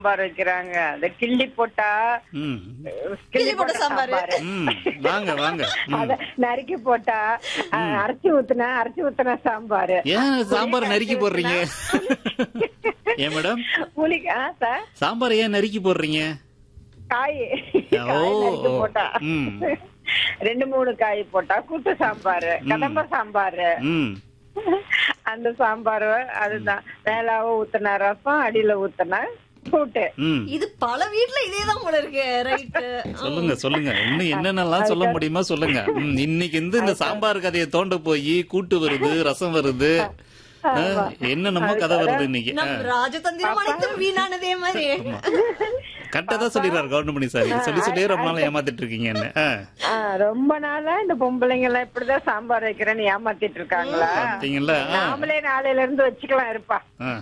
சாம்பார் வைக்கிறாங்க அந்த கிள்ளி போட்டா ம் கிள்ளி போட்ட சாம்பார். சாம்பார் ம் வாங்க வாங்க ம். அத நறுக்கி போட்டா அஹ், அரைச்சி ஊத்துனா அரைச்சி ஊத்துன சாம்பார் ஏன் சாம்பார் நறுக்கி போடுறீங்க ஏன் மேடம் புளி ஆ சார் சாம்பார் ஏன் நறுக்கி போடுறீங்க காய் ஓ, காய் நறுக்கி ஓ. போட்டா ம். ரெண்டு மூணு காய் போட்டா கூட்டு சாம்பார் கடம்ப சாம்பார் ம் அந்த சாம்பார் அதுதான் மேலாவ ஊத்துன ரசம் அடியில ஊத்துன கூட்டு ம் இது பல வீட்ல இதேதான் போல இருக்கு ரைட் சொல்லுங்க சொல்லுங்க இன்னும் என்னென்னலாம் சொல்ல முடியுமா சொல்லுங்க ம், இன்னைக்கு வந்து இந்த சாம்பார் கதையை தோண்ட போய் கூட்டு வருது ரசம் வருது ஆ, என்னென்னமோ கதை வருது இன்னைக்கு நம் ராஜதந்திரம் அனைத்தும் வீணானதே மாதிரி கரெக்டா தான் சொல்லிடுறாரு கவுண்டமணி சார் இது சொல்லி சொல்லி ரொம்ப நாள் ஏமாத்திட்டு இருக்கீங்க என்ன ஆ, ஆ, ரொம்ப நாளா இந்த பொம்பளைங்க எல்லாம் இப்படிதான் சாம்பார் வைக்கிறேன்னு ஏமாத்திட்டு இருக்காங்களா பாத்தீங்களா ஆ, நாமளே நாளையில இருந்து வச்சுக்கலாம் இருப்பா ஆ.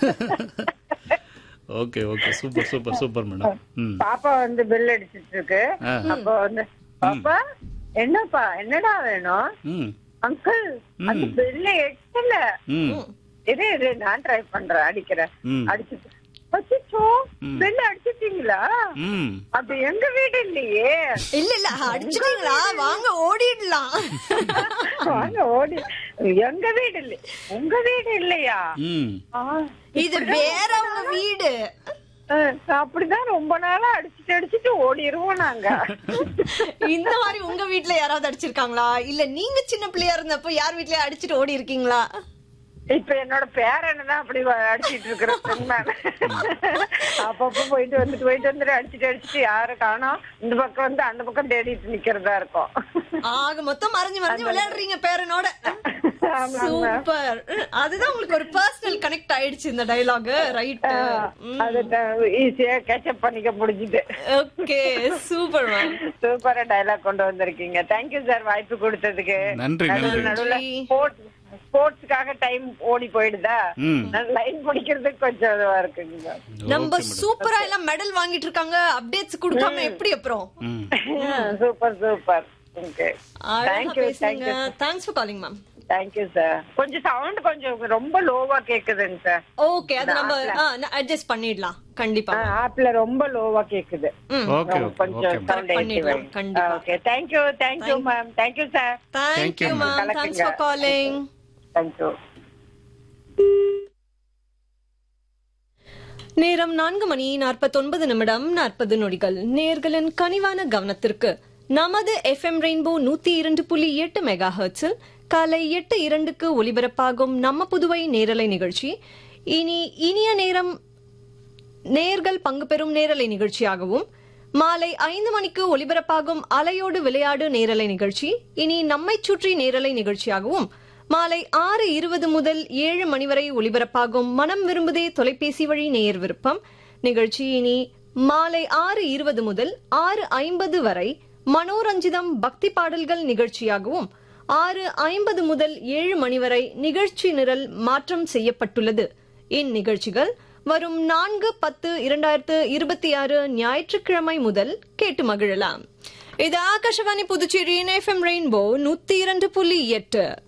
Okay okay super super super madam ம் பாப்பா வந்து பெல் அடிச்சிட்டு இருக்கு ஆ. அப்ப வந்து பாப்பா என்னப்பா என்னடா வேணும் ம் அங்கிள் அந்த பெல்ல எட்டல ம் இரு இரு நான் ட்ரை பண்றேன் அடிக்கிறேன் ம் அடிச்சுட்டு அச்சோ பெல் அடிச்சிட்டீங்களா ம் அது எங்க வீடு இல்லையே இல்ல இல்ல அடிச்சிட்டீங்களா வாங்க ஓடிடலாம் வாங்க ஓடி எங்க வீடு இல்லை உங்க வீடு இல்லையா ம் ஆ, இது வேற உங்க வீடு ஆ, அப்படிதான் ரொம்ப நாளா அடிச்சுட்டு அடிச்சுட்டு ஓடிடுவோம் நாங்க இந்த மாதிரி உங்க வீட்ல யாராவது அடிச்சிருக்காங்களா இல்ல நீங்க சின்ன பிள்ளையா இருந்தப்போ யார் வீட்லயே அடிச்சிட்டு ஓடி இருக்கீங்களா இப்ப என்னோட பேரனை தான் அப்படி வ- அடிச்சிட்டு இருக்கிறேன் நான் அப்பப்ப போயிட்டு வந்துட்டு போயிட்டு வந்துட்டு அடிச்சுட்டு அடிச்சுட்டு யாரும் காணோம் இந்த பக்கம் வந்து அந்த பக்கம் தேடிட்டு நிக்கிறதா இருக்கும் ஆக மொத்தம் மறைஞ்சு மறைஞ்சு விளையாடுறீங்க பேரனோட ஆமா, சூப்பர் அதுதான் உங்களுக்கு ஒரு பர்சனல் கனெக்ட் ஆயிடுச்சு இந்த டயலாக் ரைட் அது ஈஸியா கேட்சப் பண்ணிக்க முடிஞ்சுது ஓகே சூப்பர் மேம் சூப்பரா டைலாக் கொண்டு வந்திருக்கீங்க தேங்க்யூ சார் வாய்ப்பு கொடுத்ததுக்கு நன்றி நடுவுல நன்றி நடுவுல ஸ்போர்ட்ஸ் ஸ்போர்ட்ஸ்க்காக டைம் ஓடி போயிடுதா ம் லைன் பிடிக்கிறதுக்கு கொஞ்சம் இதுவா இருக்குங்க நம்ம சூப்பரா எல்லாம் மெடல் வாங்கிட்டு இருக்காங்க அப்டேட்ஸ் கொடுக்காம எப்படி அப்புறம் ம் சூப்பர் சூப்பர் ஓகே அழகா Thank you, பேசுங்க thanks for calling ma'am thank you sir கொஞ்சம் சவுண்ட் கொஞ்சம் ரொம்ப லோவா கேக்குதுங்க சார் ஓகே அது நம்ம அட்ஜஸ்ட் பண்ணிடலாம் கண்டிப்பா ஆப்ல ரொம்ப லோவா கேக்குது ம் ஓகே ஓகே கொஞ்சம் ஓகே சவுண்ட் பண்ணிடலாம், கண்டிப்பா. Okay thank you thank you ma'am thank you sir thank you you, ma'am ma'am. Thanks for calling thank you நேரம் நான்கு மணி நாற்பத்தொன்பது நிமிடம் நாற்பது நொடிகள் நேர்களின் கனிவான கவனத்திற்கு நமது எஃப்எம் ரெயின்போ நூத்தி இரண்டு புள்ளி எட்டு மெகா ஹெர்ட்ஸில் காலை எட்டு இரண்டுக்கு ஒலிபரப்பாகும் நம்ம புதுவை நேரலை நிகழ்ச்சி இனி இனிய நேரம் நேர்கள் பங்கு பெறும் நேரலை நிகழ்ச்சியாகவும் மாலை ஐந்து மணிக்கு ஒலிபரப்பாகும் அலையோடு விளையாடு நேரலை நிகழ்ச்சி இனி நம்மைச் சுற்றி நேரலை நிகழ்ச்சியாகவும் மாலை ஆறு இருபது முதல் ஏழு மணி வரை ஒலிபரப்பாகும் மனம் விரும்புதே தொலைபேசி வழி நேயர் விருப்பம் நிகழ்ச்சி இனி மாலை ஆறு இருபது முதல் ஆறு ஐம்பது வரை மனோரஞ்சிதம் பக்தி பாடல்கள் நிகழ்ச்சியாகவும் ஆறு ஐம்பது முதல் ஏழு மணி வரை நிகழ்ச்சி நிரல் மாற்றம் செய்யப்பட்டுள்ளது இந்நிகழ்ச்சிகள் வரும் நான்கு பத்து இரண்டாயிரத்து இருபத்தி ஆறு ஞாயிற்றுக்கிழமை முதல் கேட்டு மகிழலாம் இது ஆகாஷவாணி புதுச்சேரியின் எஃப்எம் ரெயின்போ நூத்தி இரண்டு புள்ளி எட்டு